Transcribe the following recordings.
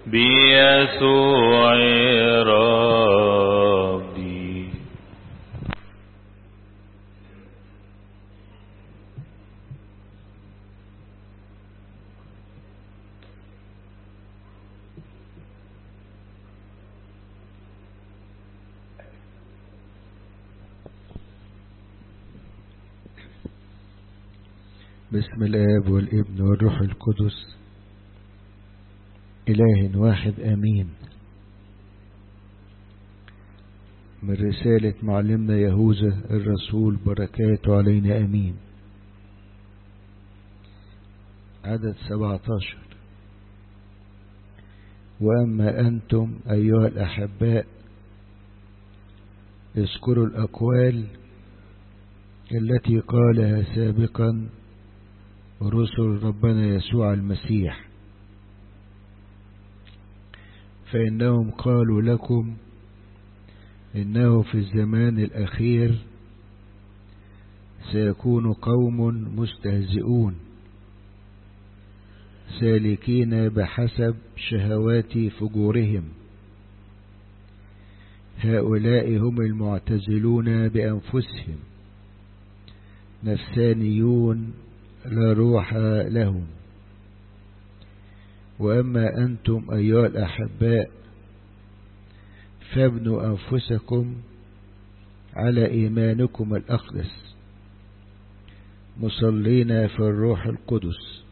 بيسوع ربي بسم الآب والابن والروح القدس إله واحد آمين من رسالة معلمنا يهوذا الرسول بركاته علينا آمين عدد 17 وأما أنتم أيها الأحباء اذكروا الأقوال التي قالها سابقا رسل ربنا يسوع المسيح فإنهم قالوا لكم إنه في الزمان الأخير سيكون قوم مستهزئون سالكين بحسب شهوات فجورهم هؤلاء هم المعتزلون بأنفسهم نفسانيون لا روح لهم وأما أنتم أيها الأحباء فابنوا أنفسكم على إيمانكم الأقدس مصلين في الروح القدس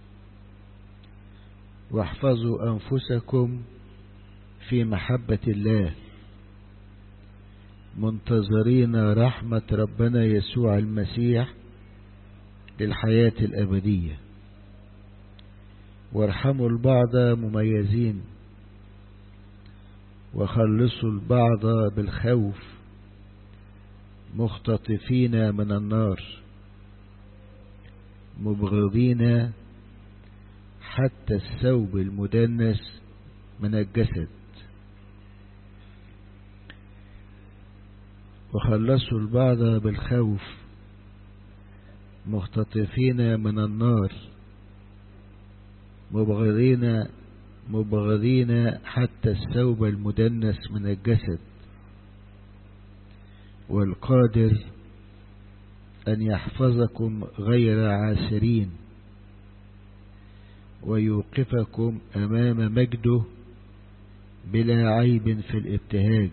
واحفظوا أنفسكم في محبة الله منتظرين رحمة ربنا يسوع المسيح للحياة الأبدية وارحموا البعض مميزين وخلصوا البعض بالخوف مختطفين من النار مبغضين حتى الثوب المدنس من الجسد وخلصوا البعض بالخوف مختطفين من النار مبغضين مبغضين حتى الثوب المدنس من الجسد والقادر أن يحفظكم غير عاسرين ويوقفكم أمام مجده بلا عيب في الابتهاج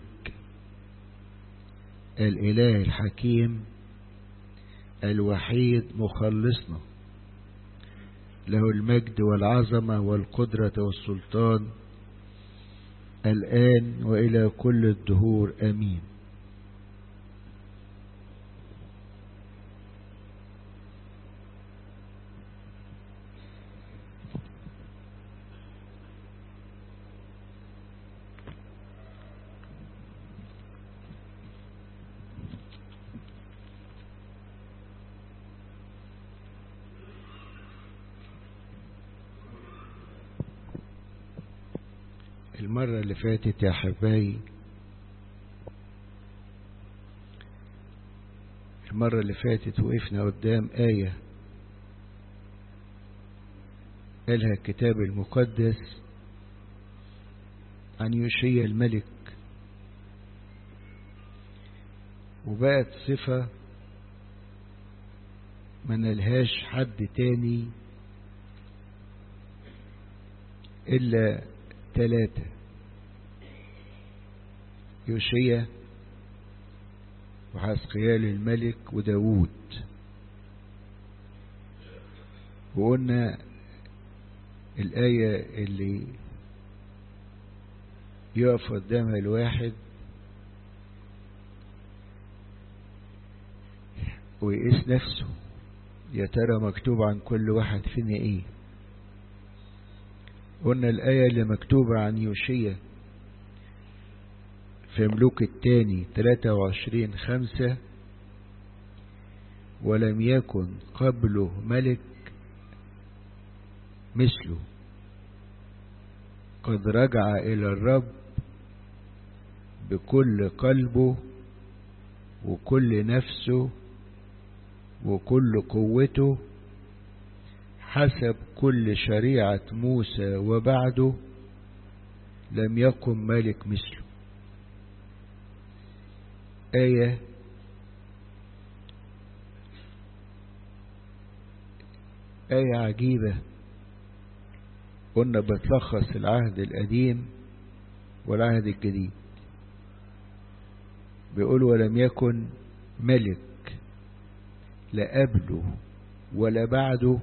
الإله الحكيم الوحيد مخلصنا له المجد والعظمة والقدرة والسلطان الآن وإلى كل الدهور أمين المرة اللي فاتت يا حباي المرة اللي فاتت وقفنا قدام آية قالها الكتاب المقدس عن يوشيا الملك وبقت صفة ما نلهاش حد تاني إلا ثلاثة يوشيا وحسقيال الملك وداود وقلنا الآية اللي يقف قدامها الواحد ويقيس نفسه يا ترى مكتوب عن كل واحد فينا ايه قلنا الآية اللي مكتوبة عن يوشيا في ملوك الثاني 23 خمسة ولم يكن قبله ملك مثله قد رجع إلى الرب بكل قلبه وكل نفسه وكل قوته حسب كل شريعة موسى وبعده لم يقم ملك مثله آية آية عجيبة قلنا بتلخص العهد القديم والعهد الجديد بيقول ولم يكن ملك لا قبله ولا بعده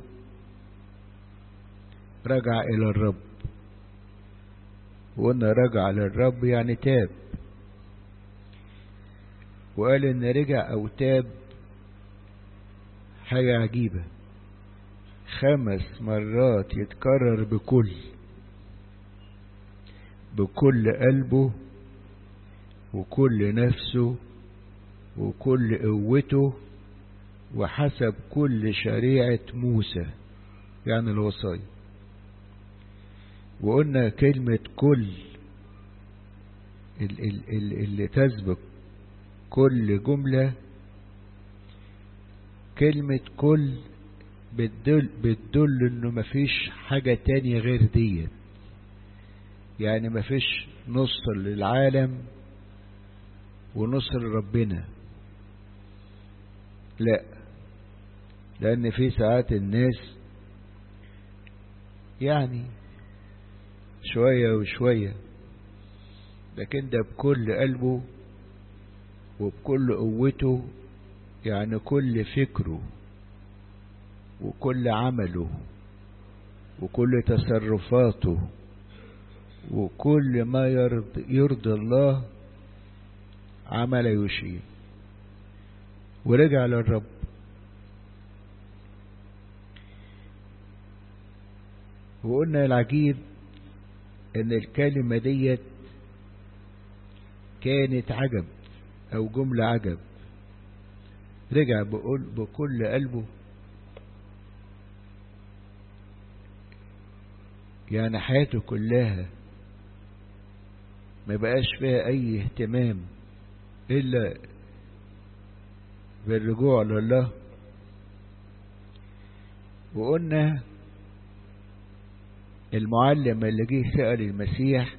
رجع إلى الرب وقلنا رجع للرب يعني تاب وقال إن رجع أو تاب حاجة عجيبة خمس مرات يتكرر بكل بكل قلبه وكل نفسه وكل قوته وحسب كل شريعة موسى يعني الوصايا وقلنا كلمة كل اللي تسبق كل جملة كلمة كل بتدل, بتدل انه مفيش حاجة تانية غير دي يعني مفيش نص للعالم ونص لربنا لا لان في ساعات الناس يعني شوية وشوية لكن ده بكل قلبه وبكل قوته يعني كل فكره وكل عمله وكل تصرفاته وكل ما يرضي, يرضي الله عمل يشير ورجع للرب وقلنا العجيب ان الكلمة ديت كانت عجب او جملة عجب رجع بقول بكل قلبه يعني حياته كلها ما بقاش فيها اي اهتمام الا بالرجوع لله وقلنا المعلم اللي جه سأل المسيح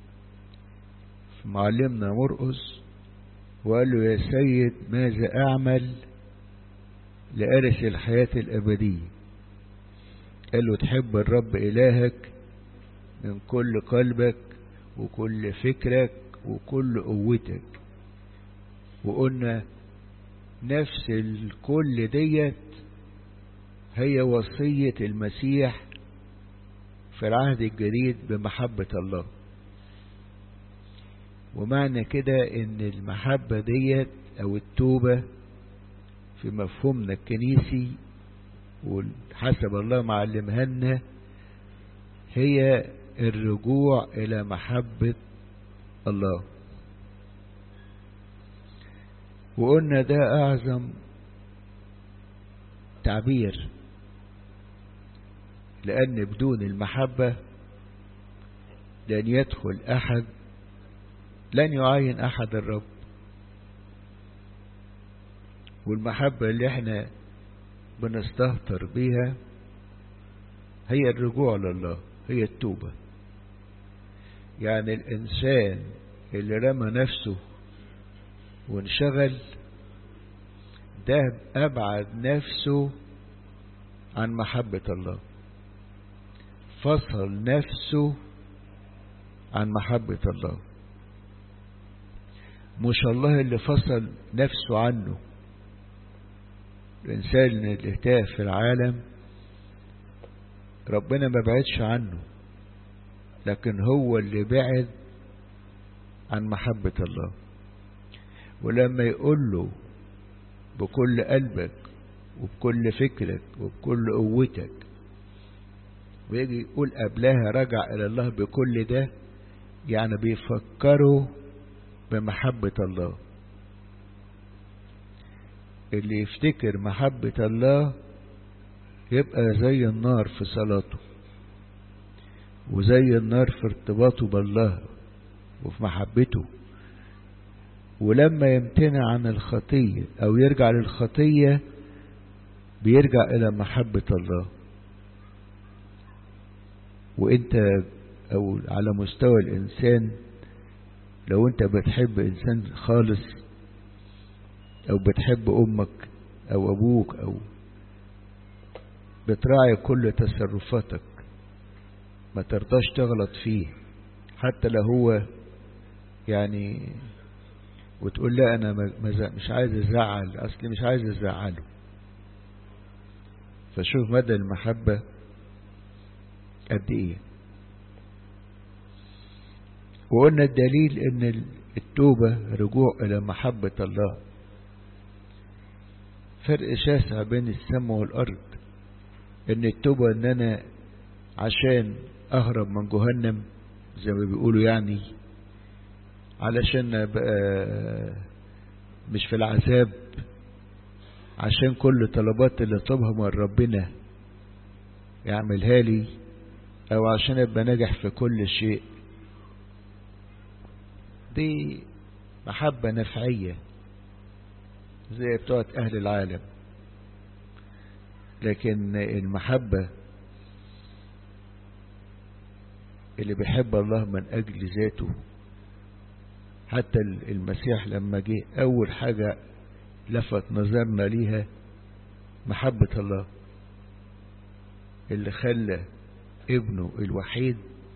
في معلمنا مرقس وقال له يا سيد ماذا أعمل لأرث الحياة الأبدية قال له تحب الرب إلهك من كل قلبك وكل فكرك وكل قوتك وقلنا نفس الكل ديت هي وصية المسيح في العهد الجديد بمحبة الله ومعنى كده ان المحبة ديت او التوبة في مفهومنا الكنيسي وحسب الله معلمها لنا هي الرجوع الى محبة الله وقلنا ده اعظم تعبير لأن بدون المحبة لن يدخل أحد لن يعين أحد الرب والمحبة اللي احنا بنستهتر بيها هي الرجوع لله هي التوبة يعني الإنسان اللي رمى نفسه وانشغل ده أبعد نفسه عن محبة الله فصل نفسه عن محبة الله مش الله اللي فصل نفسه عنه الإنسان اللي تاه في العالم ربنا ما بعدش عنه لكن هو اللي بعد عن محبة الله ولما يقول له بكل قلبك وبكل فكرك وبكل قوتك ويجي يقول قبلها رجع إلى الله بكل ده يعني بيفكروا بمحبة الله اللي يفتكر محبة الله يبقى زي النار في صلاته وزي النار في ارتباطه بالله وفي محبته ولما يمتنع عن الخطية أو يرجع للخطية بيرجع إلى محبة الله وانت أو على مستوى الإنسان لو أنت بتحب إنسان خالص أو بتحب أمك أو أبوك أو بتراعي كل تصرفاتك ما ترضاش تغلط فيه حتى لو هو يعني وتقول لا أنا مش عايز أزعل أصلي مش عايز أزعله فشوف مدى المحبة قد إيه وقلنا الدليل ان التوبة رجوع الى محبة الله فرق شاسع بين السماء والارض ان التوبة ان انا عشان اهرب من جهنم زي ما بيقولوا يعني علشان ابقى مش في العذاب عشان كل طلبات اللي طلبها من ربنا يعملها لي او عشان ابقى ناجح في كل شيء دي محبة نفعية زي بتوع أهل العالم لكن المحبة اللي بيحب الله من أجل ذاته حتى المسيح لما جه أول حاجة لفت نظرنا ليها محبة الله اللي خلى ابنه الوحيد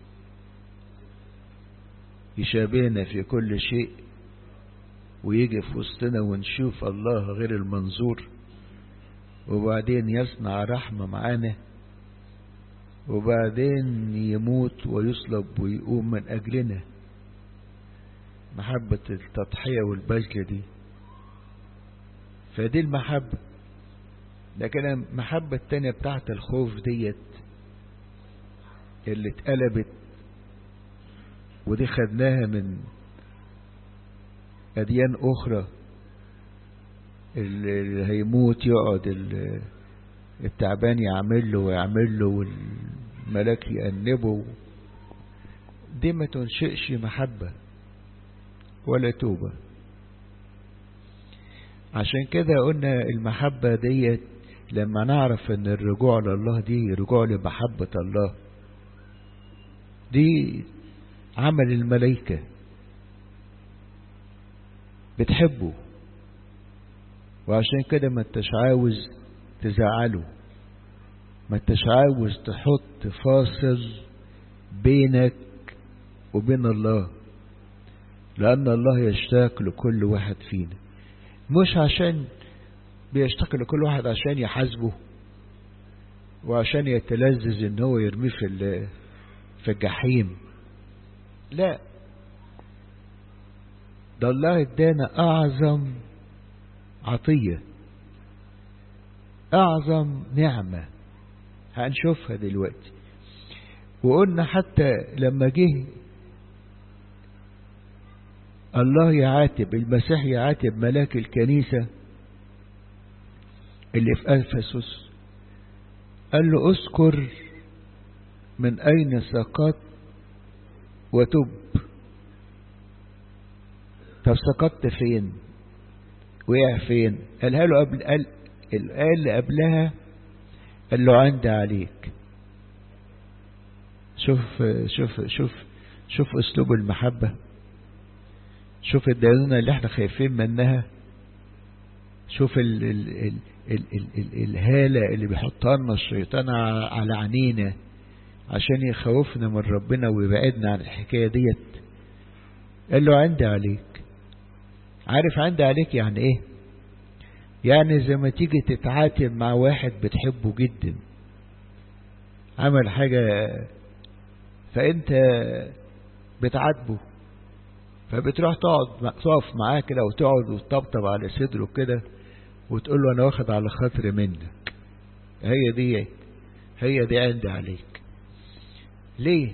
يشابهنا في كل شيء ويجي في وسطنا ونشوف الله غير المنظور وبعدين يصنع رحمة معانا وبعدين يموت ويصلب ويقوم من أجلنا محبة التضحية والبذل دي فدي المحبة لكن المحبة التانية بتاعت الخوف ديت اللي اتقلبت ودي خدناها من أديان أخرى اللي هيموت يقعد التعبان يعمل له ويعمل له والملاك يأنبه دي ما تنشئش محبة ولا توبة عشان كده قلنا المحبة ديت لما نعرف ان الرجوع لله دي رجوع لمحبة الله دي عمل الملائكة بتحبه وعشان كده ما انتش عاوز تزعله ما انتش عاوز تحط فاصل بينك وبين الله لأن الله يشتاق لكل واحد فينا مش عشان بيشتاق لكل واحد عشان يحاسبه وعشان يتلذذ ان هو يرميه في في الجحيم لا ده الله ادانا اعظم عطية اعظم نعمة هنشوفها دلوقتي وقلنا حتى لما جه الله يعاتب المسيح يعاتب ملاك الكنيسة اللي في أنفسس قال له اذكر من أين سقطت وتب طب سقطت فين وقع فين قالها له قبل قال الآية اللي قبلها قال له عندي عليك شوف شوف شوف شوف اسلوب المحبة شوف الدينونة اللي احنا خايفين منها شوف ال ال ال ال ال ال الهالة اللي بيحطها لنا الشيطان على عينينا عشان يخوفنا من ربنا ويبعدنا عن الحكاية ديت قال له عندي عليك عارف عندي عليك يعني ايه يعني زي ما تيجي تتعاتب مع واحد بتحبه جدا عمل حاجة فانت بتعاتبه فبتروح تقعد تقف معاه كده وتقعد وتطبطب على صدره كده وتقول له انا واخد على خاطري منك هي دي هي دي عندي عليك ليه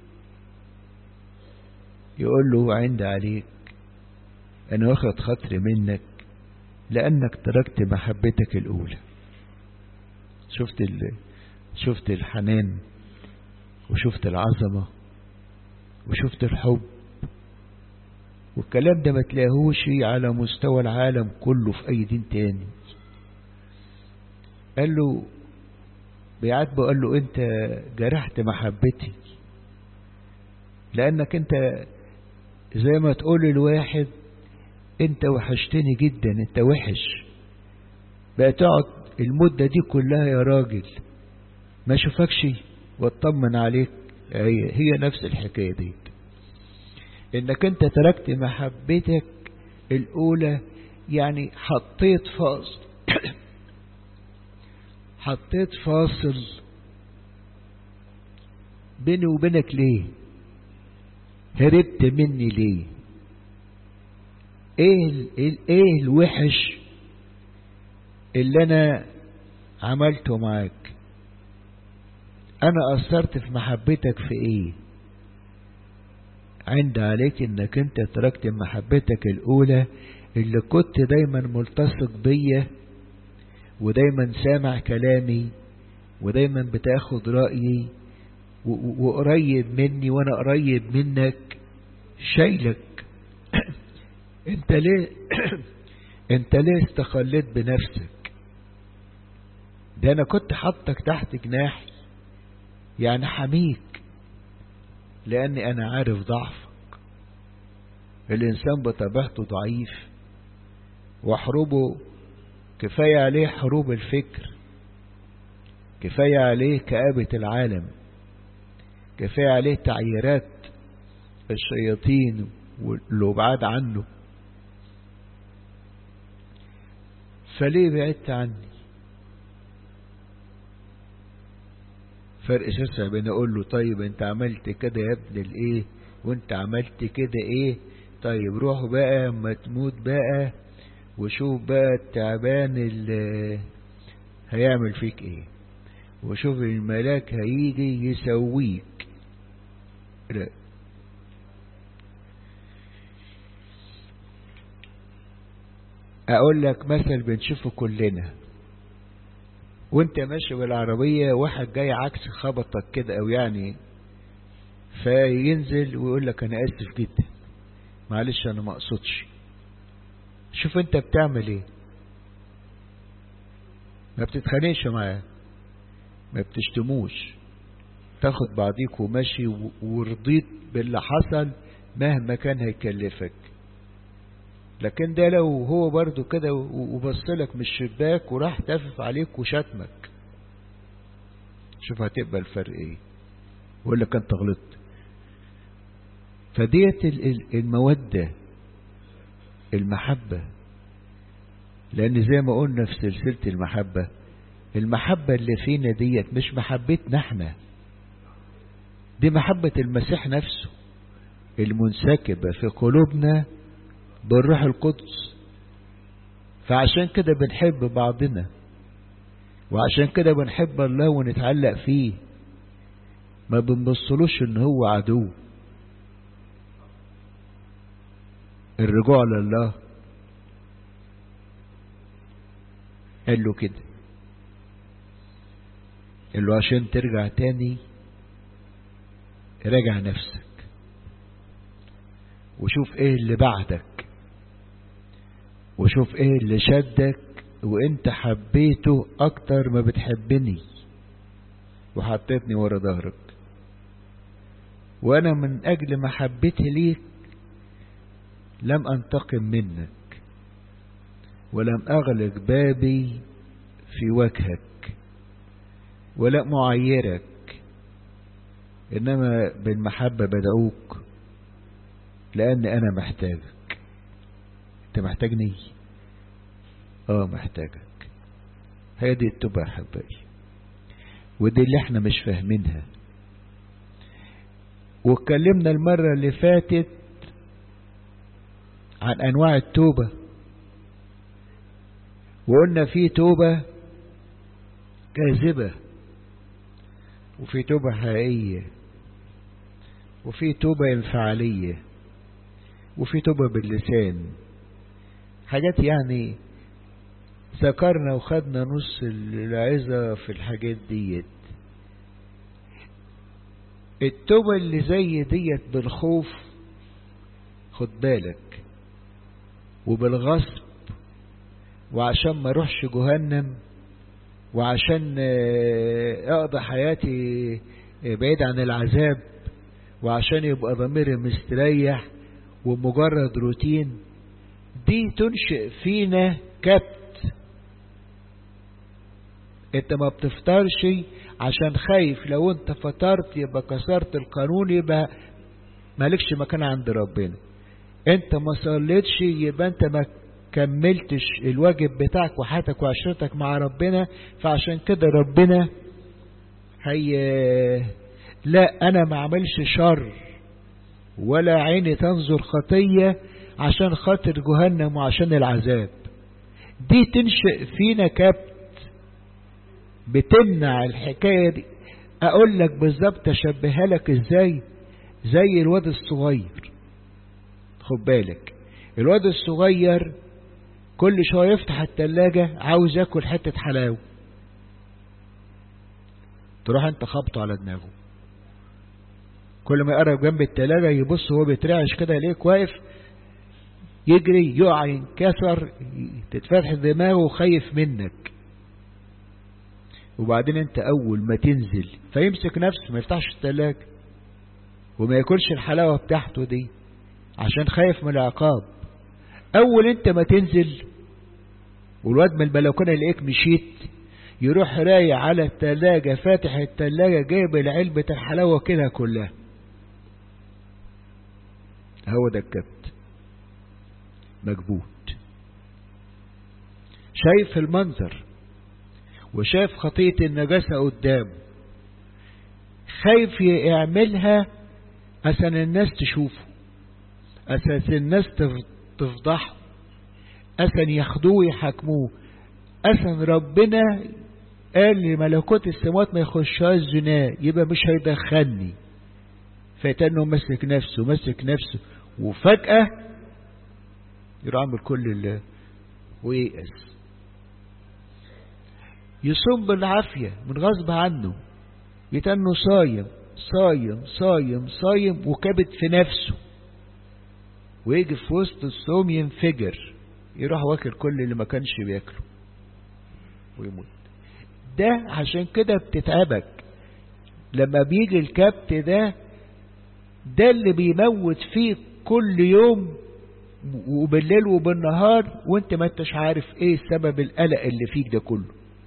يقول له عندي عليك انا واخد خاطري منك لانك تركت محبتك الاولى شفت ال... شفت الحنان وشفت العظمة وشفت الحب والكلام ده ما تلاقوش على مستوى العالم كله في اي دين تاني قال له بيعاتبه قال له انت جرحت محبتي لأنك أنت زي ما تقول الواحد أنت وحشتني جدا أنت وحش بقى تقعد المدة دي كلها يا راجل ما اشوفكش واطمن عليك هي, هي نفس الحكاية دي انك انت تركت محبتك الاولى يعني حطيت فاصل حطيت فاصل بيني وبينك ليه هربت مني ليه ايه ال ايه الوحش اللي انا عملته معاك انا اثرت في محبتك في ايه عند عليك انك انت تركت محبتك الاولى اللي كنت دايما ملتصق بيا ودايما سامع كلامي ودايما بتاخد رأيي وقريب مني وانا قريب منك شايلك انت ليه انت ليه استقلت بنفسك ده انا كنت حطك تحت جناحي يعني حميك لاني انا عارف ضعفك الانسان بطبيعته ضعيف وحروبه كفاية عليه حروب الفكر كفاية عليه كآبة العالم كفاية عليه تعييرات الشياطين واللي بعاد عنه فليه بعدت عني فرق شاسع بين اقول له طيب انت عملت كده يا ابن الايه وانت عملت كده ايه طيب روح بقى اما تموت بقى وشوف بقى التعبان اللي هيعمل فيك ايه وشوف الملاك هيجي يسويك لا اقول لك مثل بنشوفه كلنا وانت ماشي بالعربية واحد جاي عكس خبطك كده او يعني فينزل ويقول لك انا اسف جدا معلش انا ما اقصدش شوف انت بتعمل ايه ما بتتخانقش معاه ما بتشتموش تاخد بعضيك وماشي ورضيت باللي حصل مهما كان هيكلفك لكن ده لو هو برضو كده وبصلك من الشباك وراح تافف عليك وشتمك شوف هتقبل الفرق ايه ويقول لك انت غلطت فديت المودة المحبة لان زي ما قلنا في سلسلة المحبة المحبة اللي فينا ديت مش محبتنا احنا دي محبة المسيح نفسه المنسكبة في قلوبنا بالروح القدس فعشان كده بنحب بعضنا وعشان كده بنحب الله ونتعلق فيه ما بنبصلوش ان هو عدو الرجوع لله قال له كده قال له عشان ترجع تاني راجع نفسك وشوف ايه اللي بعدك وشوف ايه اللي شدك وانت حبيته اكتر ما بتحبني وحطيتني ورا ظهرك وانا من اجل محبتي ليك لم انتقم منك ولم اغلق بابي في وجهك ولا معيرك انما بالمحبة بدعوك لان انا محتاجك انت محتاجني اه محتاجك هي دي التوبة احبائي ودي اللي احنا مش فاهمينها واتكلمنا المرة اللي فاتت عن انواع التوبة وقلنا في توبة كاذبة وفي توبة حقيقية وفي توبة انفعالية وفي توبة باللسان حاجات يعني ذكرنا وخدنا نص العظة في الحاجات ديت التوبة اللي زي ديت بالخوف خد بالك وبالغصب وعشان ما اروحش جهنم وعشان اقضي حياتي بعيد عن العذاب وعشان يبقى ضميري مستريح ومجرد روتين دي تنشئ فينا كبت انت ما بتفطرش عشان خايف لو انت فطرت يبقى كسرت القانون يبقى مالكش مكان عند ربنا انت ما صليتش يبقى انت ما كملتش الواجب بتاعك وحياتك وعشرتك مع ربنا فعشان كده ربنا هي لا انا ما اعملش شر ولا عيني تنظر خطية عشان خاطر جهنم وعشان العذاب دي تنشئ فينا كبت بتمنع الحكاية دي اقول لك بالظبط اشبهها لك ازاي زي الواد الصغير خد بالك الواد الصغير كل شوية يفتح التلاجة عاوز ياكل حتة حلاوة تروح انت خبطه على دماغه كل ما يقرب جنب التلاجة يبص وهو بيترعش كده يلاقيك واقف يجري يقع ينكسر تتفتح دماغه وخايف منك وبعدين انت اول ما تنزل فيمسك نفسه ما يفتحش التلاجة وما ياكلش الحلاوة بتاعته دي عشان خايف من العقاب اول انت ما تنزل والواد من البلكونه يلاقيك مشيت يروح رايح على التلاجة فاتح التلاجة جايب العلبة الحلاوة كده كلها هو ده الكبت مكبوت شايف المنظر وشايف خطية النجاسة قدامه خايف يعملها عشان الناس تشوفه أساس الناس تفضحه أسن ياخدوه ويحاكموه أسن ربنا قال لملكوت السماوات ما يخشهاش زنا يبقى مش هيدخلني فيتنه مسك نفسه مسك نفسه وفجأة يروح عامل كل اللي وييأس يصوم بالعافية من غصب عنه يتنه صايم صايم صايم صايم وكبت في نفسه ويجي في وسط الصوم ينفجر يروح واكل كل اللي ما كانش بياكله ويموت ده عشان كده بتتعبك لما بيجي الكبت ده ده اللي بيموت فيك كل يوم وبالليل وبالنهار وانت ما انتش عارف ايه سبب القلق اللي فيك ده كله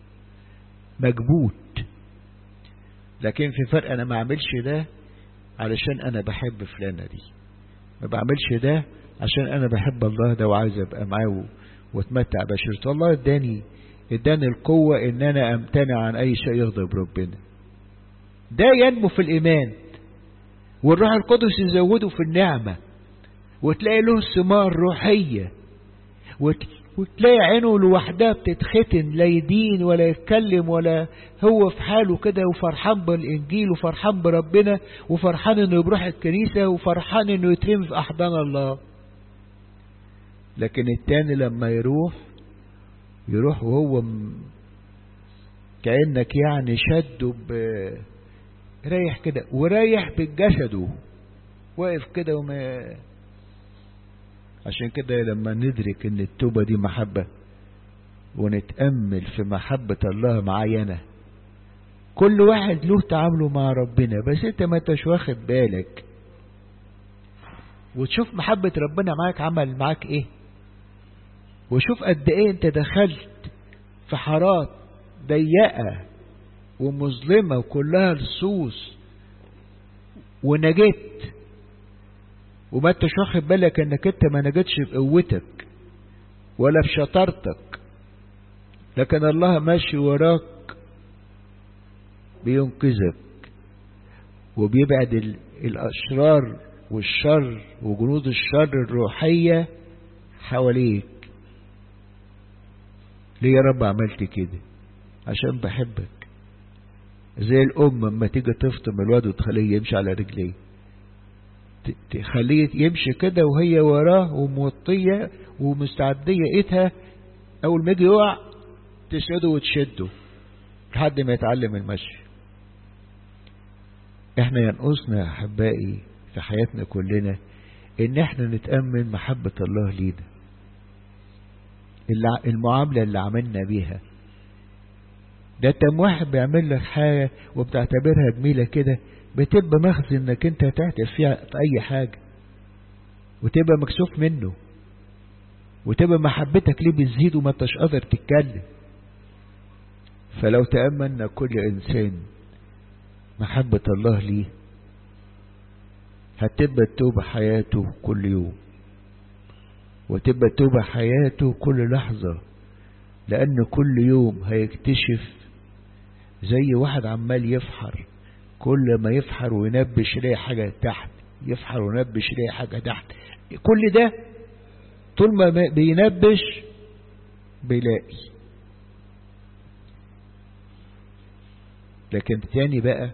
مكبوت لكن في فرق انا ما اعملش ده علشان انا بحب فلانة دي ما بعملش ده عشان انا بحب الله ده وعايز ابقى معاه واتمتع بشرته الله اداني اداني القوة ان انا امتنع عن اي شيء يغضب ربنا ده ينمو في الايمان والروح القدس يزوده في النعمة وتلاقي له ثمار روحية وتلاقي عينه لوحدها بتتختن لا يدين ولا يتكلم ولا هو في حاله كده وفرحان بالإنجيل وفرحان بربنا وفرحان انه يروح الكنيسة وفرحان انه يترمي في أحضان الله لكن التاني لما يروح يروح وهو م... كأنك يعني شده ب رايح كده ورايح بجسده واقف كده وما عشان كده لما ندرك ان التوبة دي محبة ونتأمل في محبة الله معايا كل واحد له تعامله مع ربنا بس انت ما انتش واخد بالك وتشوف محبة ربنا معاك عمل معاك ايه وشوف قد ايه انت دخلت في حارات ضيقة ومظلمة وكلها لصوص ونجيت وما انتش واخد بالك انك انت ما نجتش بقوتك ولا بشطارتك لكن الله ماشي وراك بينقذك وبيبعد الاشرار والشر وجنود الشر الروحية حواليك ليه يا رب عملت كده عشان بحبك زي الام اما تيجي تفطم الواد وتخليه يمشي على رجليه تخليه يمشي كده وهي وراه وموطية ومستعدية ايدها اول ما يجي يقع تسنده وتشده لحد ما يتعلم المشي احنا ينقصنا يا احبائي في حياتنا كلنا ان احنا نتأمل محبة الله لينا المعاملة اللي عملنا بيها ده تم واحد بيعمل لك حاجة وبتعتبرها جميلة كده بتبقى مخزن انك انت هتعتف فيها في اي حاجة وتبقى مكسوف منه وتبقى محبتك ليه بتزيد وما انتش قادر تتكلم فلو تأمن كل انسان محبة الله ليه هتبقى التوبة حياته كل يوم وتبقى التوبة حياته كل لحظة لأن كل يوم هيكتشف زي واحد عمال يفحر كل ما يفحر وينبش يلاقي حاجة تحت يفحر وينبش يلاقي حاجة تحت كل ده طول ما بينبش بيلاقي لكن التاني بقى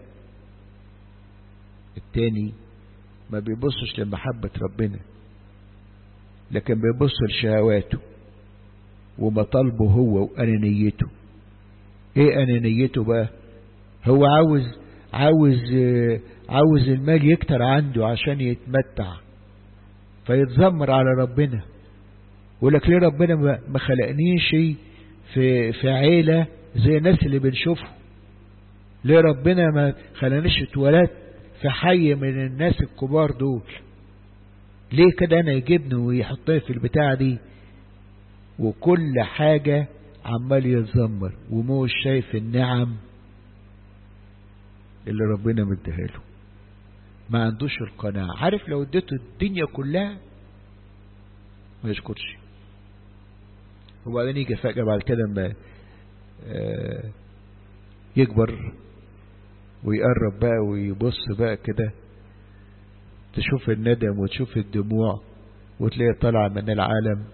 التاني ما بيبصش لمحبة ربنا لكن بيبص لشهواته ومطالبه هو وأنانيته ايه أنانيته بقى هو عاوز عاوز عاوز المال يكتر عنده عشان يتمتع فيتذمر على ربنا يقول لك ليه ربنا ما خلقنيش في في عيلة زي الناس اللي بنشوفهم ليه ربنا ما خلانيش اتولدت في حي من الناس الكبار دول ليه كده انا يجيبني ويحطني في البتاعة دي وكل حاجة عمال يتذمر ومش شايف النعم اللي ربنا مديها له ما عندوش القناعة عارف لو اديته الدنيا كلها ما يشكرش وبعدين يجي فجأة بعد كده لما يكبر ويقرب بقى ويبص بقى كده تشوف الندم وتشوف الدموع وتلاقي طالع من العالم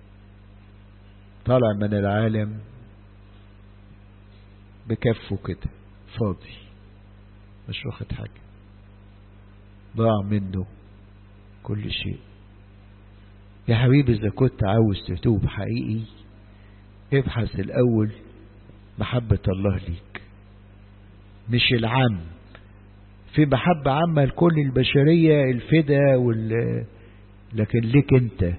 طالع من العالم بكفه كده فاضي مش واخد حاجة ضاع منه كل شيء يا حبيبي إذا كنت عاوز تتوب حقيقي ابحث الأول محبة الله ليك مش العام في محبة عامة لكل البشرية الفدا وال لكن ليك انت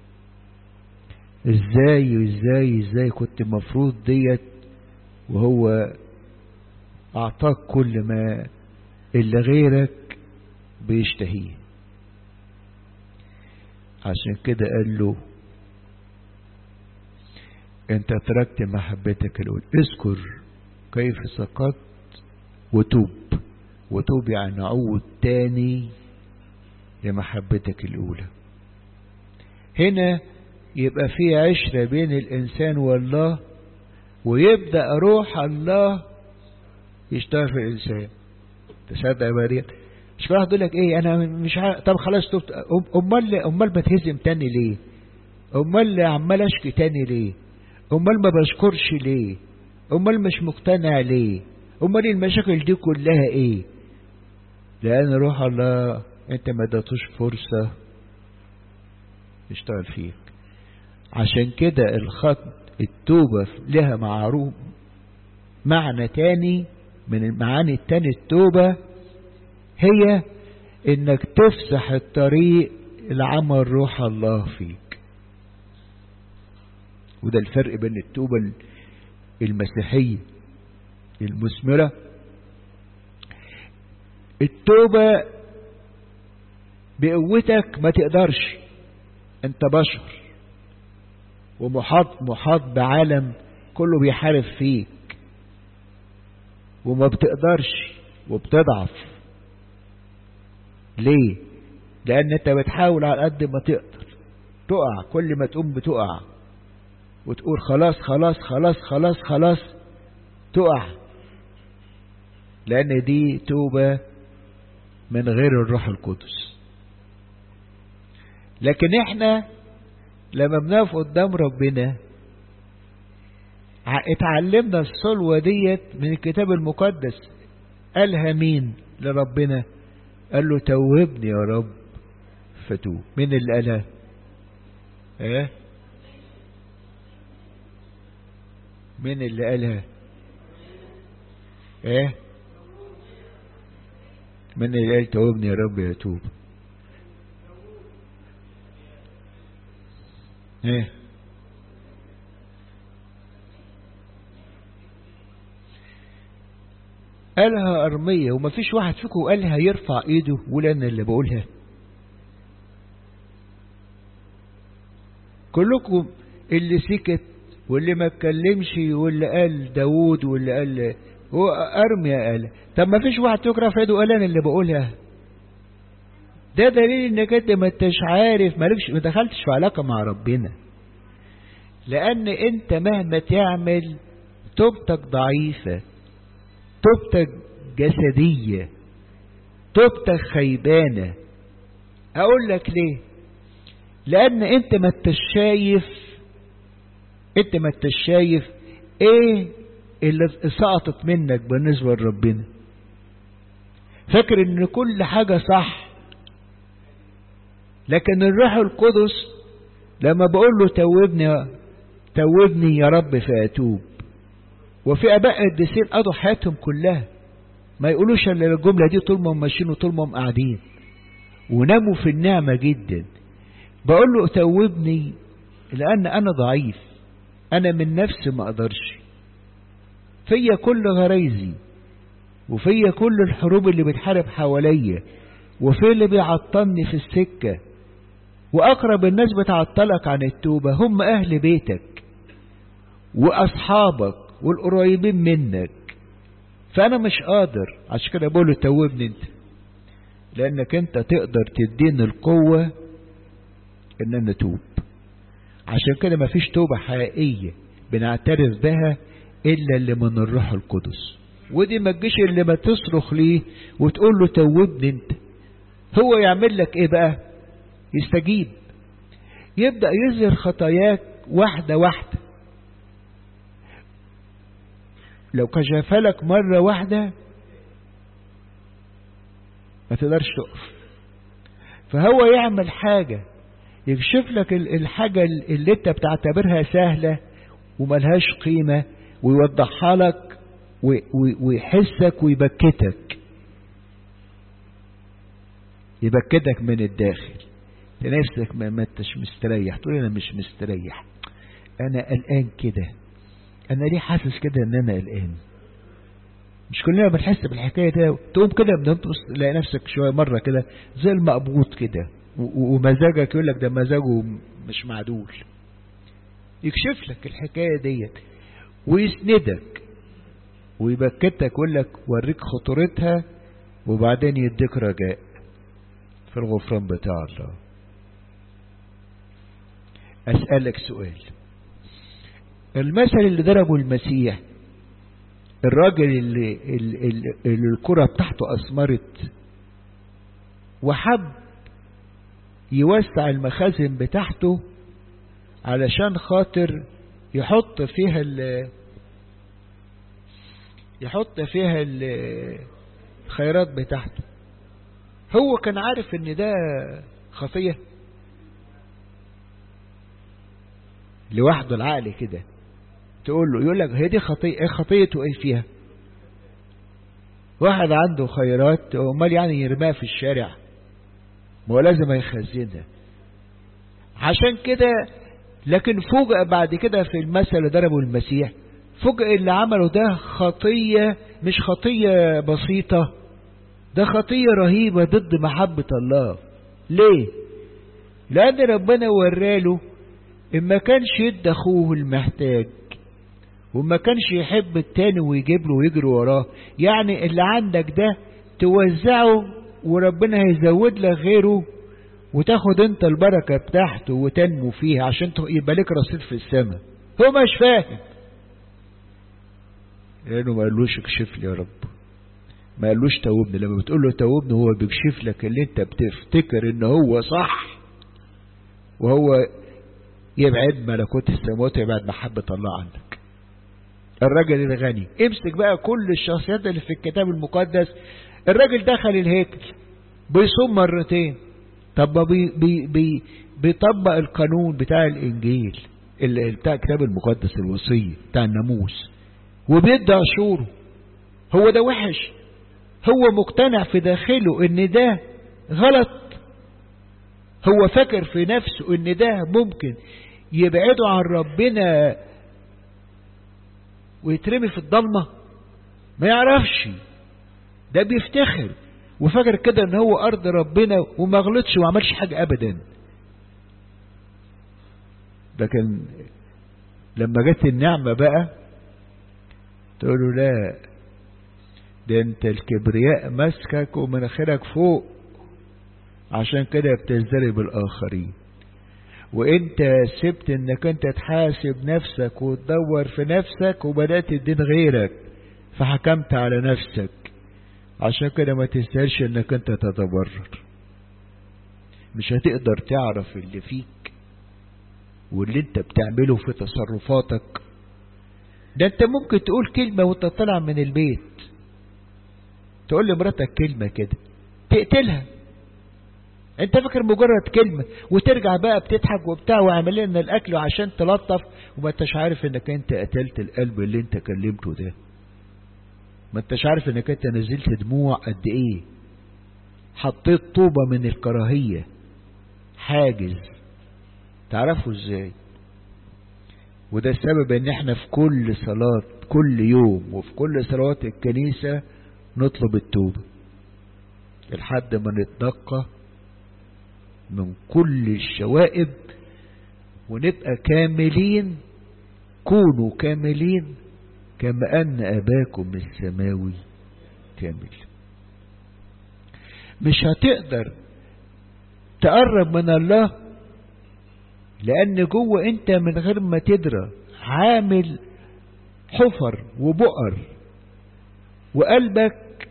ازاي ازاي ازاي كنت مفروض ديت وهو اعطاك كل ما اللي غيرك بيشتهيه عشان كده قال له انت تركت محبتك الاولى اذكر كيف سقطت وتوب وتوب يعني عود تاني لمحبتك الاولى هنا يبقى في عشرة بين الانسان والله ويبدأ روح الله يشتغل في الانسان تصدق يا مريم مش في واحد يقول لك ايه انا مش عارف طب خلاص تبت امال امال بتهزم تاني ليه امال عمال اشكي تاني ليه امال ما بشكرش ليه امال مش مقتنع ليه امال المشاكل دي كلها ايه لان روح الله انت ما اديتوش فرصة يشتغل فيك عشان كده الخط التوبة لها معروف معنى تاني من المعاني التاني التوبة هي انك تفسح الطريق لعمل روح الله فيك وده الفرق بين التوبة المسيحية المثمرة التوبة بقوتك ما تقدرش انت بشر ومحاط محاط بعالم كله بيحارب فيك وما بتقدرش وبتضعف ليه لان انت بتحاول على قد ما تقدر تقع كل ما تقوم بتقع وتقول خلاص خلاص خلاص خلاص خلاص تقع لان دي توبة من غير الروح القدس لكن احنا لما بنقف قدام ربنا اتعلمنا الصلوة ديت من الكتاب المقدس قالها مين لربنا قال له توبني يا رب فتوب مين اللي قالها ايه مين اللي قالها ايه من اللي قال توبني يا رب يتوب ايه قالها أرمية وما فيش واحد فيكم قالها يرفع ايده ويقول انا اللي بقولها كلكم اللي سكت واللي ما اتكلمش واللي قال داوود واللي قال هو أرميا قال طب ما فيش واحد فيكم رفع ايده وقال انا اللي بقولها ده دليل انك انت ما انتش عارف مالكش ما دخلتش في علاقة مع ربنا لان انت مهما تعمل توبتك ضعيفة توبتك جسدية توبتك خيبانة اقول لك ليه لان انت ما انتش شايف انت ما انتش شايف ايه اللي سقطت منك بالنسبة لربنا فاكر ان كل حاجة صح لكن الروح القدس لما بقول له توبني توبني يا رب فأتوب وفي اباء قديسين قضوا حياتهم كلها ما يقولوش الا الجمله دي طول ما هم ماشيين وطول ما هم قاعدين وناموا في النعمه جدا بقول له توبني لان انا ضعيف انا من نفسي ما اقدرش فيا كل غرايزي وفيا كل الحروب اللي بتحارب حواليا وفي اللي بيعطلني في السكه واقرب الناس بتعطلك عن التوبه هم اهل بيتك واصحابك والقريبين منك فانا مش قادر عشان كده بقول له توبني انت لانك انت تقدر تديني القوة ان انا اتوب عشان كده مفيش توبة حقيقية بنعترف بها الا اللي من الروح القدس ودي ما تجيش اللي ما تصرخ ليه وتقول له توبني انت هو يعمل لك ايه بقى يستجيب يبدأ يظهر خطاياك واحدة واحدة لو كشفها لك مرة واحدة ما تقدرش تقف فهو يعمل حاجة يكشف لك الحاجة اللي انت بتعتبرها سهلة وملهاش قيمة ويوضحها لك ويحسك ويبكتك يبكتك من الداخل نفسك ما انتش مستريح تقول انا مش مستريح انا قلقان كده انا ليه حاسس كده ان انا قلقان مش كلنا بنحس بالحكايه ده تقوم كده بنبص تلاقي نفسك شويه مره كده زي المقبوط كده ومزاجك يقول لك ده مزاجه مش معدول يكشف لك الحكايه ديت ويسندك ويبكتك يقول لك وريك خطورتها وبعدين يديك رجاء في الغفران بتاع الله اسالك سؤال المثل اللي ضربه المسيح الراجل اللي, اللي, اللي الكرة بتاعته أثمرت وحب يوسع المخازن بتاعته علشان خاطر يحط فيها ال يحط فيها الخيرات بتاعته هو كان عارف ان ده خطية لوحده العقل كده تقول له يقول لك هي دي خطية ايه خطيته ايه فيها واحد عنده خيرات امال يعني يرميها في الشارع ما هو لازم يخزنها عشان كده لكن فوجئ بعد كده في المثل اللي ضربه المسيح فوجئ اللي عمله ده خطية مش خطية بسيطة ده خطية رهيبة ضد محبة الله ليه لأن ربنا وراله إن ما كانش يدي أخوه المحتاج وما كانش يحب التاني ويجيب له ويجري وراه يعني اللي عندك ده توزعه وربنا هيزود لك غيره وتاخد انت البركة بتاعته وتنمو فيها عشان يبقى لك رصيد في السماء هو مش فاهم لانه ما قالوش اكشف لي يا رب ما قالوش توبني لما بتقول له توبني هو بيكشف لك اللي انت بتفتكر ان هو صح وهو يبعد ملكوت السماوات ويبعد محبة الله عنك الراجل الغني امسك بقى كل الشخصيات اللي في الكتاب المقدس الراجل دخل الهيكل بيصوم مرتين طب بي بي بي بيطبق القانون بتاع الانجيل اللي بتاع الكتاب المقدس الوصية بتاع الناموس وبيدي عشوره هو ده وحش هو مقتنع في داخله ان ده غلط هو فاكر في نفسه ان ده ممكن يبعده عن ربنا ويترمي في الضلمة ما يعرفش ده بيفتخر وفاكر كده ان هو ارض ربنا وما غلطش وما عملش حاجة ابدا لكن لما جت النعمة بقى تقول له لا ده انت الكبرياء مسكك ومناخيرك فوق عشان كده بتزدري بالاخرين وانت سبت انك انت تحاسب نفسك وتدور في نفسك وبدأت تدين غيرك فحكمت على نفسك عشان كده ما تستاهلش انك انت تتبرر مش هتقدر تعرف اللي فيك واللي انت بتعمله في تصرفاتك ده انت ممكن تقول كلمة وانت طالع من البيت تقول لمراتك كلمة كده تقتلها انت فاكر مجرد كلمة وترجع بقى بتضحك وبتاع وعمل لنا الاكل عشان تلطف وما انتش عارف انك انت قتلت القلب اللي انت كلمته ده ما انتش عارف انك انت نزلت دموع قد ايه حطيت طوبة من الكراهية حاجز تعرفوا ازاي وده السبب ان احنا في كل صلاة كل يوم وفي كل صلوات الكنيسة نطلب التوبة لحد ما نتنقى من كل الشوائب ونبقى كاملين كونوا كاملين كما أن أباكم السماوي كامل مش هتقدر تقرب من الله لأن جوه أنت من غير ما تدرى عامل حفر وبؤر وقلبك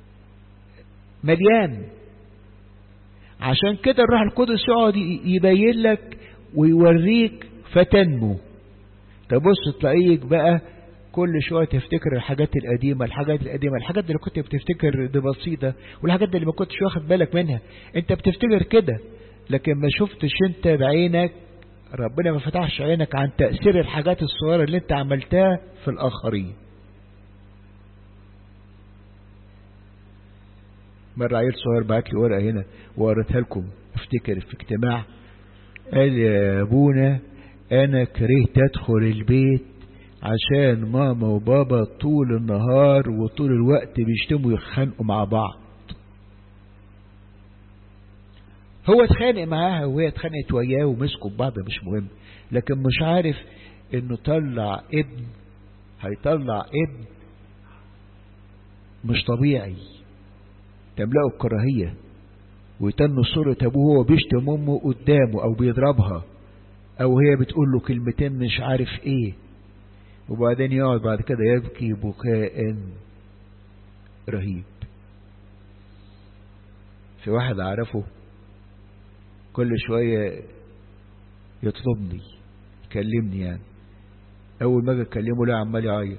مليان عشان كده الروح القدس يقعد يبين لك ويوريك فتنمو تبص تلاقيك بقى كل شوية تفتكر الحاجات القديمة الحاجات القديمة الحاجات اللي كنت بتفتكر دي بسيطة والحاجات اللي ما كنتش واخد بالك منها انت بتفتكر كده لكن ما شفتش انت بعينك ربنا ما فتحش عينك عن تأثير الحاجات الصغيرة اللي انت عملتها في الآخرين مرة عيل صغير بعت لي ورقة هنا وقريتها لكم افتكر في اجتماع قال يا ابونا انا كرهت ادخل البيت عشان ماما وبابا طول النهار وطول الوقت بيشتموا يخانقوا مع بعض هو اتخانق معاها وهي اتخانقت وياه ومسكوا ببعض مش مهم لكن مش عارف انه طلع ابن هيطلع ابن مش طبيعي تملأه الكراهية ويتنوا صورة أبوه وهو بيشتم أمه قدامه أو بيضربها أو هي بتقول له كلمتين مش عارف إيه وبعدين يقعد بعد كده يبكي بكاء رهيب في واحد أعرفه كل شوية يطلبني يكلمني يعني أول ما أجي أكلمه لا عمال يعيط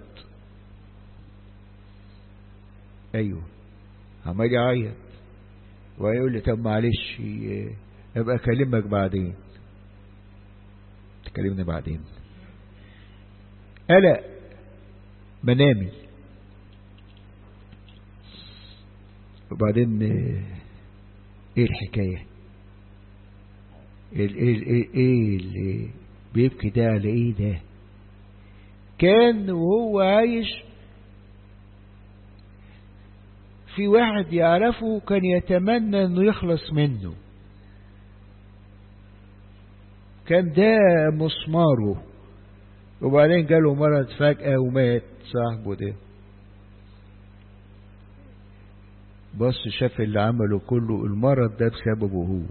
أيوه عمال يعيط ويقول لي طب معلش ابقى اكلمك بعدين تكلمني بعدين قلق منامي وبعدين ايه الحكاية ايه ايه ايه اللي بيبكي ده على ايه ده كان وهو عايش في واحد يعرفه كان يتمنى انه يخلص منه كان ده مسماره وبعدين جاله مرض فجأة ومات صاحبه ده بص شاف اللي عمله كله المرض ده بسببه هو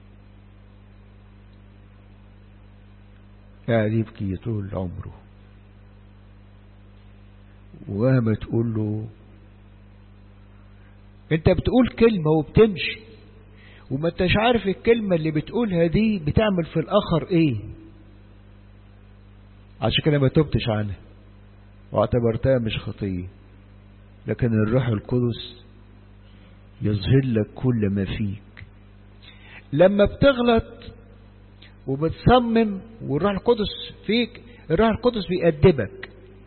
قاعد يبكي طول عمره ومهما تقول له انت بتقول كلمة وبتمشي وما انتش عارف الكلمة اللي بتقولها دي بتعمل في الآخر ايه عشان كده ما تبتش عنها واعتبرتها مش خطية لكن الروح القدس يظهر لك كل ما فيك لما بتغلط وبتصمم والروح القدس فيك الروح القدس بيأدبك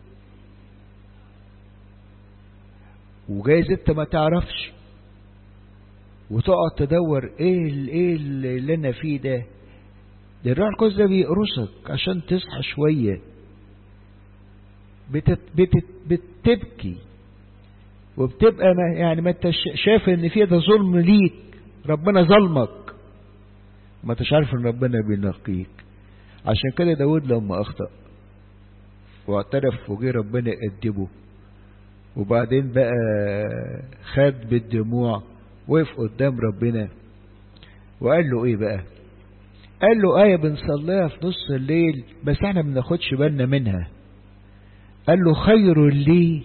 وجايز انت ما تعرفش وتقعد تدور ايه ال ايه اللي انا فيه ده ده الروح القدس ده بيقرصك عشان تصحى شويه بتت بتت بتبكي وبتبقى ما يعني ما انت شايف ان في ده ظلم ليك ربنا ظلمك ما انتش عارف ان ربنا بينقيك عشان كده داود لما اخطأ واعترف وجه ربنا يأدبه وبعدين بقى خد بالدموع وقف قدام ربنا وقال له ايه بقى قال له آية بنصليها في نص الليل بس احنا ما بناخدش بالنا منها قال له خير لي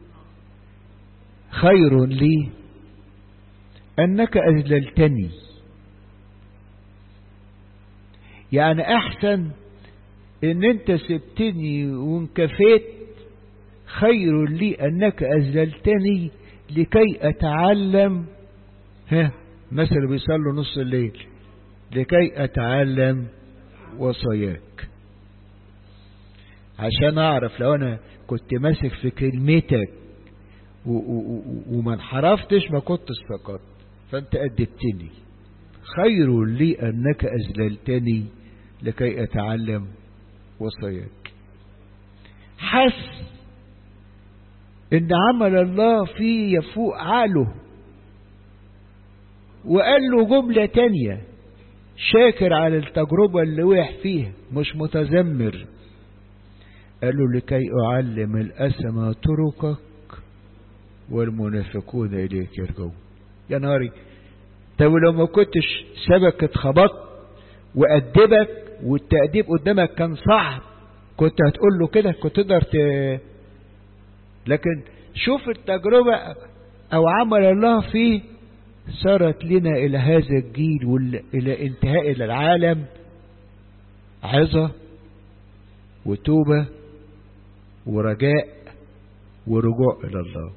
خير لي أنك أذللتني يعني أحسن إن أنت سبتني وانكفيت خير لي أنك أذللتني لكي أتعلم ها مثل بيصلوا نص الليل لكي أتعلم وصاياك عشان أعرف لو أنا كنت ماسك في كلمتك وما انحرفتش ما كنت استقرت فأنت أدبتني خير لي أنك أذللتني لكي أتعلم وصاياك حس إن عمل الله فيه يفوق عقله وقال له جملة تانية شاكر على التجربة اللي وقع فيها مش متذمر قال له لكي أعلم الأسمى طرقك والمنافقون إليك يرجعون يا ناري طب لو ما كنتش سبكت خبطت وأدبك والتأديب قدامك كان صعب كنت هتقول له كده كنت تقدر ت... لكن شوف التجربة أو عمل الله فيه صارت لنا إلى هذا الجيل وإلى انتهاء إلى العالم عظة وتوبة ورجاء ورجوع إلى الله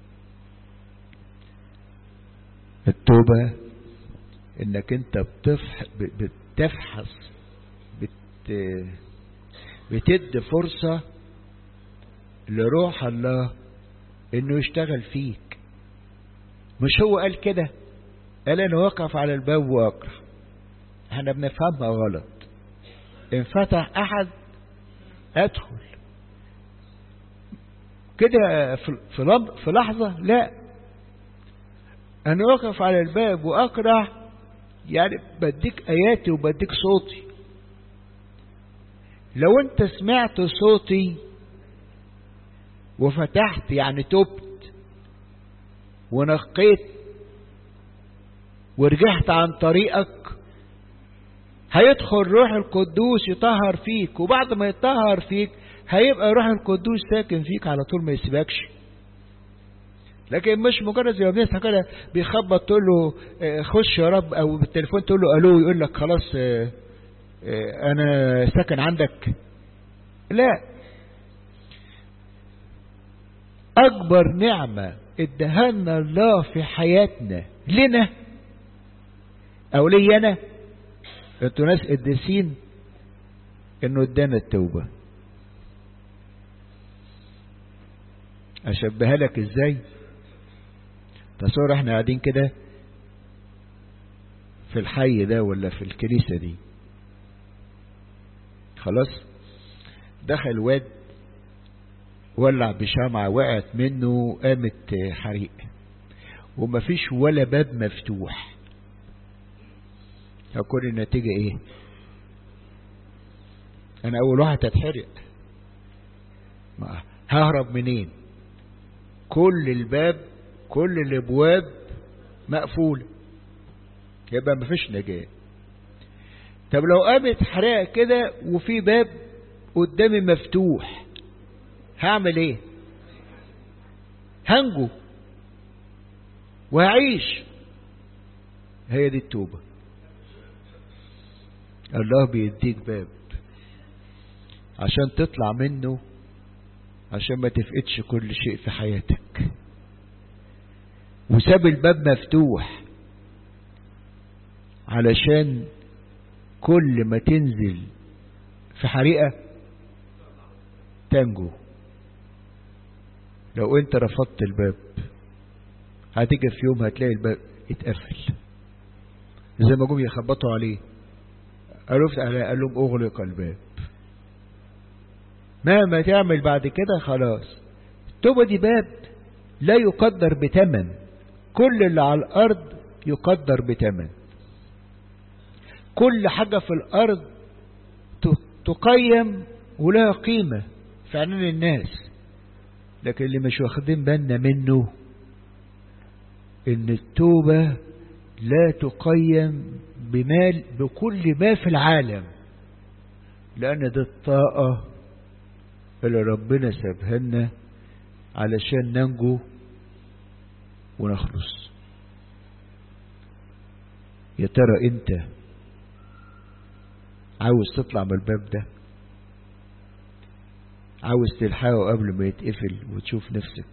التوبة انك انت بتفح بتفحص بت بتدي فرصة لروح الله انه يشتغل فيك مش هو قال كده قال انا واقف على الباب واقرا احنا بنفهمها غلط ان فتح احد ادخل كده في في لحظة لا انا واقف على الباب واقرا يعني بديك اياتي وبديك صوتي لو انت سمعت صوتي وفتحت يعني تبت ونقيت ورجعت عن طريقك هيدخل روح القدوس يطهر فيك وبعد ما يطهر فيك هيبقى روح القدوس ساكن فيك على طول ما يسيبكش لكن مش مجرد زي ما بنسمع كده بيخبط تقول له خش يا رب او بالتليفون تقول له الو يقول لك خلاص انا ساكن عندك لا اكبر نعمة ادهلنا الله في حياتنا لنا او لي انا انتوا ناس قديسين انه ادانا التوبة اشبهها لك ازاي تصور احنا قاعدين كده في الحي ده ولا في الكنيسة دي خلاص دخل واد ولع بشمعة وقعت منه قامت حريق ومفيش ولا باب مفتوح هكون النتيجة ايه انا اول واحد هتحرق ههرب منين كل الباب كل الابواب مقفولة يبقى مفيش نجاة طب لو قامت حريقة كده وفي باب قدامي مفتوح هعمل ايه هنجو وهعيش هي دي التوبة الله بيديك باب عشان تطلع منه عشان ما تفقدش كل شيء في حياتك وساب الباب مفتوح علشان كل ما تنزل في حريقة تنجو لو انت رفضت الباب هتيجي في يوم هتلاقي الباب اتقفل زي ما جم يخبطوا عليه قالوا قال لهم اغلق الباب مهما تعمل بعد كده خلاص التوبة دي باب لا يقدر بتمن كل اللي على الأرض يقدر بتمن كل حاجة في الأرض تقيم ولها قيمة في عينين الناس لكن اللي مش واخدين بالنا منه ان التوبة لا تقيم بمال بكل ما في العالم لأن دي الطاقة اللي ربنا سابها لنا علشان ننجو ونخلص يا ترى انت عاوز تطلع من الباب ده عاوز تلحقه قبل ما يتقفل وتشوف نفسك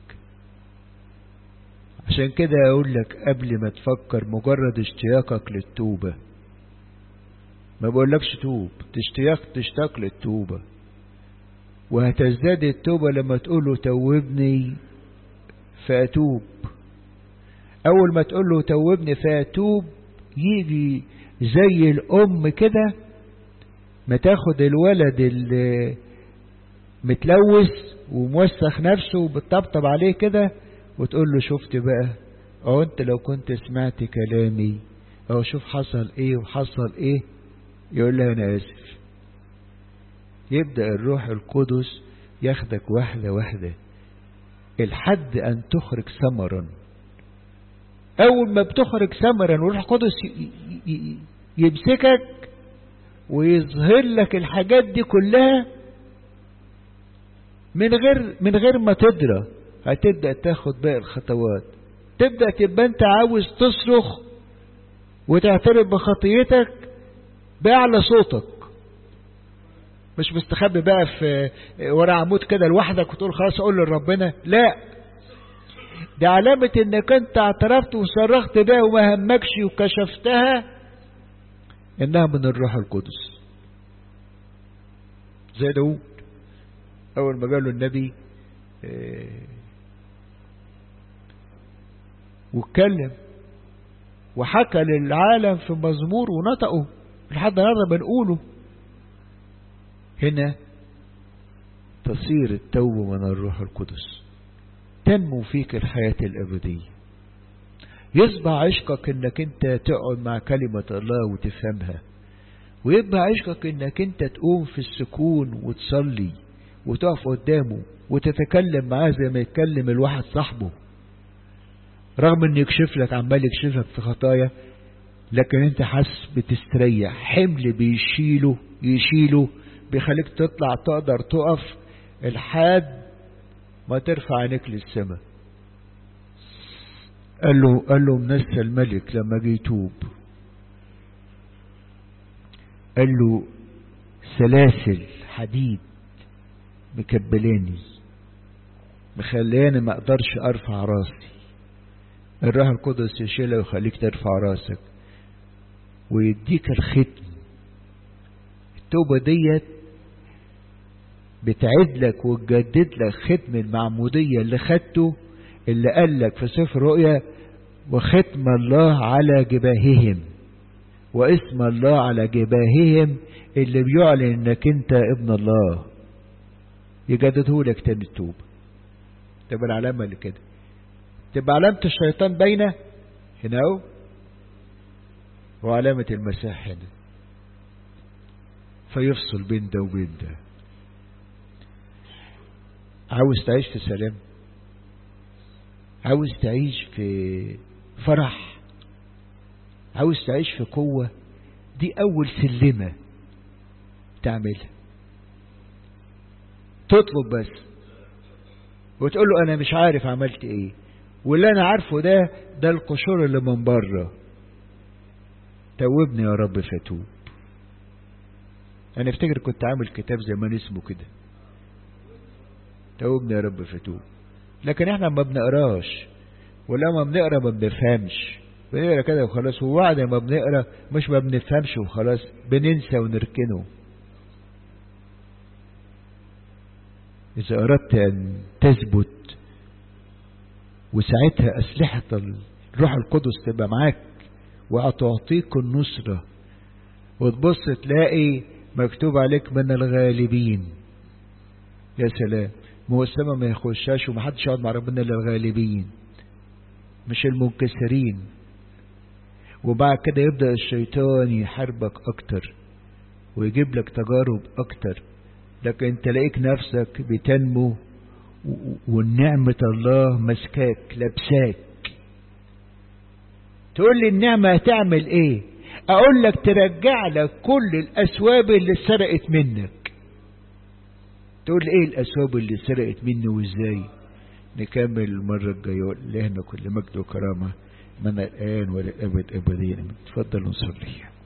عشان كده اقول لك قبل ما تفكر مجرد اشتياقك للتوبة ما بقولكش توب تشتياق تشتاق للتوبة وهتزداد التوبة لما تقول له توبني فأتوب أول ما تقول له توبني فأتوب يجي زي الأم كده ما تاخد الولد اللي متلوث وموسخ نفسه وبتطبطب عليه كده وتقول له شفت بقى اه انت لو كنت سمعت كلامي اه شوف حصل ايه وحصل ايه يقول لها انا اسف يبدأ الروح القدس ياخدك واحدة واحدة الحد ان تخرج ثمرا اول ما بتخرج ثمرا والروح القدس يمسكك ويظهر لك الحاجات دي كلها من غير من غير ما تدرى هتبدأ تاخد باقي الخطوات تبدأ تبقى انت عاوز تصرخ وتعترف بخطيتك بأعلى صوتك مش مستخبي بقى في ورا عمود كده لوحدك وتقول خلاص اقول لربنا لا دي علامة انك انت اعترفت وصرخت بها وما همكش وكشفتها انها من الروح القدس زي داود اول ما قال له النبي واتكلم وحكى للعالم في مزمور ونطقه لحد النهارده بنقوله هنا تصير التوبة من الروح القدس تنمو فيك الحياة الأبدية يصبح عشقك انك انت تقعد مع كلمة الله وتفهمها ويبقى عشقك انك انت تقوم في السكون وتصلي وتقف قدامه وتتكلم معاه زي ما يتكلم الواحد صاحبه رغم ان يكشف لك عمال يكشف لك في خطايا لكن انت حاسس بتستريح حمل بيشيله يشيله بيخليك تطلع تقدر تقف الحاد ما ترفع عينيك للسماء قال له قال له منسى الملك لما جه يتوب قال له سلاسل حديد مكبلاني مخلياني ما اقدرش ارفع راسي الروح القدس يشيلها ويخليك ترفع راسك ويديك الختم التوبة ديت بتعد لك وتجدد لك ختم المعمودية اللي خدته اللي قال لك في سفر رؤيا وختم الله على جباههم واسم الله على جباههم اللي بيعلن انك انت ابن الله يجدده لك تاني التوبة تبقى العلامة اللي كده تبقى علامة الشيطان باينة هنا اهو وعلامة المسيح هنا فيفصل بين ده وبين ده عاوز تعيش في سلام عاوز تعيش في فرح عاوز تعيش في قوة دي أول سلمة تعملها تطلب بس وتقول له أنا مش عارف عملت إيه واللي أنا عارفه ده ده القشور اللي من بره توبني يا رب فتوب أنا افتكر كنت عامل كتاب زمان اسمه كده توبني يا رب فتوب لكن احنا ما بنقراش ولما بنقرا ما بنفهمش بنقرا كده وخلاص وبعد ما بنقرا مش ما بنفهمش وخلاص بننسى ونركنه إذا أردت أن تثبت وساعتها أسلحة الروح القدس تبقى معاك وهتعطيك النصرة وتبص تلاقي مكتوب عليك من الغالبين يا سلام ما هو السماء ما يخشاش ومحدش يقعد مع ربنا الا الغالبين مش المنكسرين وبعد كده يبدأ الشيطان يحاربك اكتر ويجيب لك تجارب اكتر لكن تلاقيك نفسك بتنمو والنعمة الله مسكاك لابساك تقول لي النعمة هتعمل ايه اقول لك ترجع لك كل الاسواب اللي سرقت منك تقول لي ايه الاسواب اللي سرقت مني وازاي نكمل المرة الجاية لهنا كل مجد وكرامة من الآن وللأبد أبدين تفضل نصلي